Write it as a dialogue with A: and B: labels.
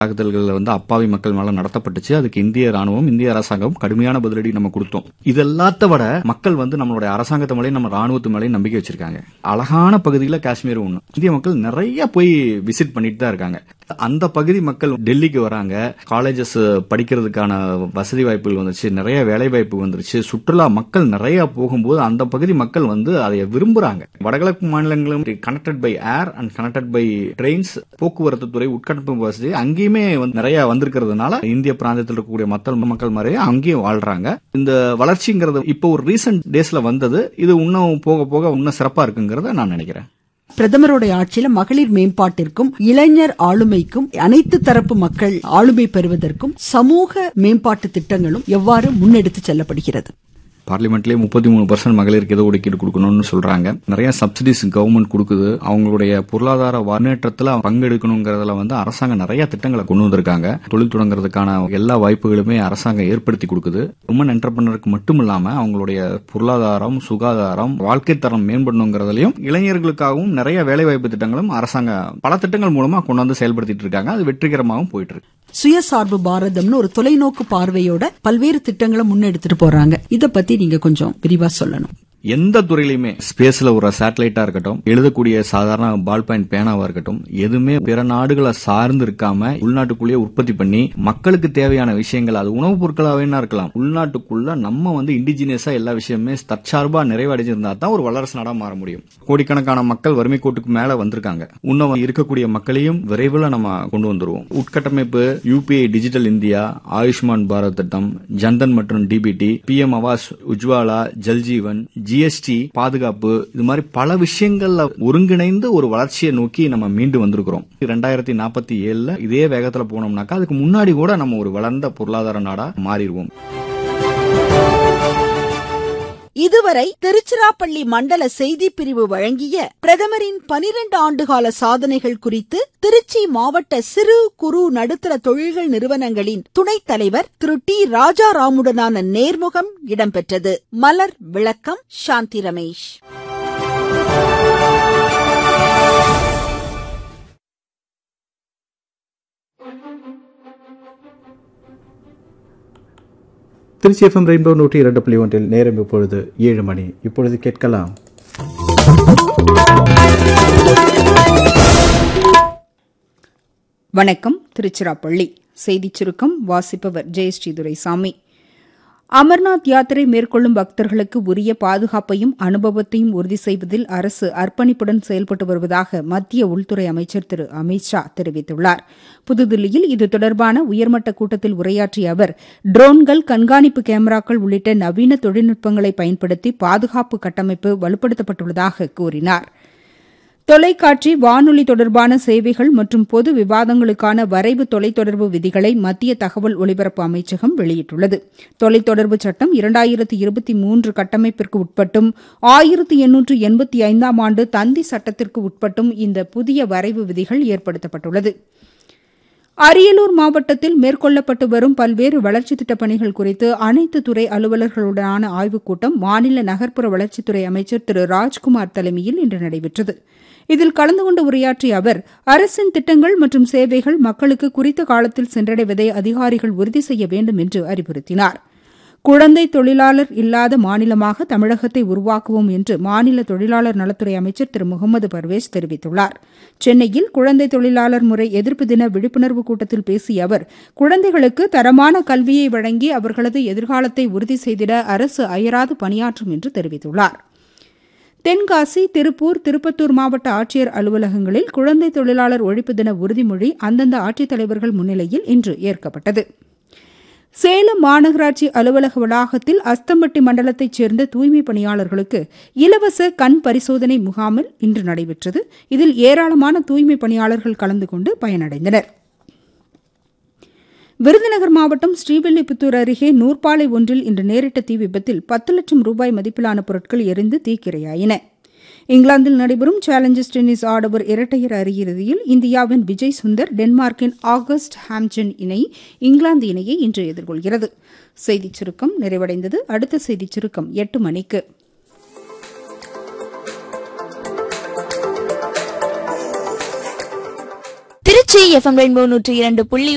A: தாக்குதல்கள் வந்து அப்பாவி மக்கள் மேல நடத்தப்பட்டுச்சு அதுக்கு இந்திய ராணுவம் இந்திய அரசாங்கம் கடுமையான பதிலடி நம்ம கொடுத்தோம் இது எல்லாத்த விட மக்கள் வந்து நம்மளுடைய அரசாங்கத்து மேலேயும் நம்ம ராணுவத்து மேலேயும் நம்பிக்கை வச்சிருக்காங்க அழகான பகுதியில காஷ்மீர் ஒண்ணு இந்திய மக்கள் நிறைய போய் விசிட் பண்ணிட்டு தான் இருக்காங்க அந்த பகுதி மக்கள் டெல்லிக்கு வராங்க காலேஜஸ் படிக்கிறதுக்கான வசதி வாய்ப்புகள் வந்துச்சு நிறைய வேலை வாய்ப்பு வந்துருச்சு சுற்றுலா மக்கள் நிறைய போகும்போது அந்த பகுதி மக்கள் வந்து அதை விரும்புறாங்க வடகிழக்கு மாநிலங்களும் connected by air and connected by trains போக்குவரத்து துறை உட்கட்டமைப்பு வசதி அங்கேயுமே வந்து நிறைய வந்திருக்கிறதுனால இந்திய பிராந்தியத்தில் இருக்கக்கூடிய மக்கள் மக்கள் மாதிரியே அங்கேயும் வாழ்றாங்க இந்த வளர்ச்சிங்கிறது இப்போ ஒரு ரீசெண்ட் டேஸ்ல வந்தது இது இன்னும் போக போக இன்னும் சிறப்பா இருக்குங்கிறத நான் நினைக்கிறேன்
B: பிரதமருடைய ஆட்சியில மகளிர் மேம்பாட்டிற்கும் இளைஞர் ஆளுமைக்கும் அனைத்து தரப்பு மக்கள் ஆளுமை பெறுவதற்கும் சமூக மேம்பாட்டு திட்டங்களும் எவ்வாறு முன்னெடுத்து செல்லப்படுகிறது
A: பார்லிமெண்ட்லயே முப்பத்தி மூணு பர்சன்ட் மகளிருக்கு ஏதோ ஒதுக்கீடு கொடுக்கணும்னு சொல்றாங்க நிறைய சப்சிடிஸ் கவர்மெண்ட் கொடுக்குது அவங்களுடைய பொருளாதார முன்னேற்றத்துல பங்கெடுக்கணுங்கிறதுல வந்து அரசாங்கம் நிறைய திட்டங்களை கொண்டு வந்திருக்காங்க தொழில் தொடங்குறதுக்கான எல்லா வாய்ப்புகளுமே அரசாங்கம் ஏற்படுத்தி கொடுக்குது உமன் என்டர்பிரினருக்கு மட்டும் இல்லாம அவங்களுடைய பொருளாதாரம் சுகாதாரம் வாழ்க்கை தரம் மேம்படணுங்கிறதுலயும் இளைஞர்களுக்காகவும் நிறைய வேலை வாய்ப்பு திட்டங்களும் அரசாங்கம் பல திட்டங்கள் மூலமா கொண்டு வந்து செயல்படுத்திட்டு இருக்காங்க அது வெற்றிகரமாகவும் போயிட்டு இருக்கு
B: சுயசார்பு பாரதம்னு ஒரு தொலைநோக்கு பார்வையோட பல்வேறு திட்டங்களை முன்னெடுத்துட்டு போறாங்க இத பத்தி நீங்க கொஞ்சம் விரிவா சொல்லணும்
A: எந்த துறையிலுமே ஸ்பேஸ்ல ஒரு சேட்டலைட்டா இருக்கட்டும் எழுதக்கூடிய சாதாரண பால் பாயிண்ட் பேனாவா இருக்கட்டும் எதுவுமே பிற நாடுகளை சார்ந்து இருக்காம உள்நாட்டுக்குள்ளேயே உற்பத்தி பண்ணி மக்களுக்கு தேவையான விஷயங்கள் அது உணவுப் பொருட்களாவே இருக்கலாம் உள்நாட்டுக்குள்ள நம்ம வந்து இண்டிஜினியஸா எல்லா விஷயமே தற்சார்பா நிறைவடைஞ்சிருந்தா தான் ஒரு வல்லரசு நாடா மாற முடியும் கோடிக்கணக்கான மக்கள் வறுமை கோட்டுக்கு மேல வந்திருக்காங்க இன்னும் இருக்கக்கூடிய மக்களையும் விரைவில் நம்ம கொண்டு வந்துருவோம் உட்கட்டமைப்பு UPI digital India Ayushman Bharat திட்டம் ஜன்தன் மற்றும் DBT PM Awas Ujjwala Jaljeevan GST பாதுகாப்பு இது மாதிரி பல விஷயங்கள்ல ஒருங்கிணைந்து ஒரு வளர்ச்சியை நோக்கி நம்ம மீண்டு வந்திருக்கிறோம் ரெண்டாயிரத்தி நாற்பத்தி ஏழுல இதே வேகத்துல போனோம்னாக்கா அதுக்கு முன்னாடி கூட நம்ம ஒரு வளர்ந்த பொருளாதார நாடா மாறிடுவோம்
B: இதுவரை திருச்சிராப்பள்ளி மண்டல செய்தி பிரிவு வழங்கிய பிரதமரின் பனிரெண்டு ஆண்டுகால சாதனைகள் குறித்து திருச்சி மாவட்ட சிறு குறு நடுத்தர தொழில்கள் நிறுவனங்களின் துணைத் தலைவர் திரு டி ராஜாராமுடனான நேர்முகம் இடம்பெற்றது மலர் விளக்கம் சாந்தி ரமேஷ்
C: திருச்சி எஃப்எம் ரெயின்போ நூற்றி இரண்டு புள்ளி ஒன்றில் நேரம் இப்பொழுது ஏழு மணி இப்பொழுது கேட்கலாம்
D: வணக்கம் திருச்சிராப்பள்ளி செய்திச் சுருக்கம் வாசிப்பவர் ஜெயஸ்ரீ துரைசாமி அமர்நாத் யாத்திரை மேற்கொள்ளும் பக்தர்களுக்கு உரிய பாதுகாப்பையும் அனுபவத்தையும் உறுதி செய்வதில் அரசு அர்ப்பணிப்புடன் செயல்பட்டு வருவதாக மத்திய உள்துறை அமைச்சர் திரு அமித் ஷா தெரிவித்துள்ளார் புதுதில்லியில் இது தொடர்பான உயர்மட்ட கூட்டத்தில் உரையாற்றிய அவர் ட்ரோன்கள் கண்காணிப்பு கேமராக்கள் உள்ளிட்ட நவீன தொழில்நுட்பங்களை பயன்படுத்தி பாதுகாப்பு கட்டமைப்பு வலுப்படுத்தப்பட்டுள்ளதாக கூறினாா் தொலைக்காட்சி வானொலி தொடர்பான சேவைகள் மற்றும் பொது விவாதங்களுக்கான வரைவு தொலைத்தொடர்பு விதிகளை மத்திய தகவல் ஒலிபரப்பு அமைச்சகம் வெளியிட்டுள்ளது தொலைத்தொடர்பு சட்டம் இரண்டாயிரத்து இருபத்தி மூன்று கட்டமைப்பிற்கு உட்பட்டும் ஆயிரத்து எண்ணூற்று எண்பத்தி ஐந்தாம் ஆண்டு தந்தி சட்டத்திற்கு உட்பட்டும் இந்த புதிய வரைவு விதிகள் ஏற்படுத்தப்பட்டுள்ளது அரியலூர் மாவட்டத்தில் மேற்கொள்ளப்பட்டு வரும் பல்வேறு வளர்ச்சித் திட்டப் பணிகள் குறித்து அனைத்து துறை அலுவலர்களுடனான ஆய்வுக் கூட்டம் மாநில நகர்ப்புற வளர்ச்சித்துறை அமைச்சர் திரு ராஜ்குமார் தலைமையில் இன்று நடைபெற்றது இதில் கலந்து கொண்டு உரையாற்றிய அவர் அரசின் திட்டங்கள் மற்றும் சேவைகள் மக்களுக்கு குறித்த காலத்தில் சென்றடைவதை அதிகாரிகள் உறுதி செய்ய வேண்டும் என்று அறிவுறுத்தினார் குழந்தை தொழிலாளர் இல்லாத மாநிலமாக தமிழகத்தை உருவாக்குவோம் என்று மாநில தொழிலாளர் நலத்துறை அமைச்சர் திரு முகமது பர்வேஸ் தெரிவித்துள்ளார் சென்னையில் குழந்தை தொழிலாளர் முறை எதிர்ப்பு தின விழிப்புணர்வு கூட்டத்தில் பேசிய அவர் குழந்தைகளுக்கு தரமான கல்வியை வழங்கி அவர்களது எதிர்காலத்தை உறுதி செய்திட அரசு அயராது பணியாற்றும் என்று தெரிவித்துள்ளார் தென்காசி திருப்பூர் திருப்பத்தூர் மாவட்ட ஆட்சியர் அலுவலகங்களில் குழந்தை தொழிலாளர் ஒழிப்பு தின உறுதிமொழி அந்தந்த ஆட்சித்தலைவர்கள் முன்னிலையில் இன்று ஏற்கப்பட்டது சேலம் மாநகராட்சி அலுவலக வளாகத்தில் அஸ்தம்பட்டி மண்டலத்தைச் சேர்ந்த தூய்மை பணியாளர்களுக்கு இலவச கண் பரிசோதனை முகாமில் இன்று நடைபெற்றது இதில் ஏராளமான தூய்மை பணியாளர்கள் கலந்து கொண்டு பயனடைந்தனர் விருதுநகர் மாவட்டம் ஸ்ரீவில்லிபுத்தூர் அருகே நூற்பாலை ஒன்றில் இன்று நேரிட்ட தீ விபத்தில் பத்து லட்சம் ரூபாய் மதிப்பிலான பொருட்கள் எரிந்து தீக்கிரையாயின இங்கிலாந்தில் நடைபெறும் சேலஞ்சர்ஸ் டென்னிஸ் ஆடவர் இரட்டையர் அரையிறுதியில் இந்தியாவின் விஜய் சுந்தர் டென்மார்க்கின் ஆகஸ்ட் ஹாம்ஜன் இணை இங்கிலாந்து இணையை இன்று எதிர்கொள்கிறது செய்திச் சுருக்கம் நிறைவடைந்தது அடுத்த செய்திச் சுருக்கம் எட்டு மணிக்கு
E: திருச்சி எஃப்எம் ரெயின்போ நூற்றி இரண்டு புள்ளி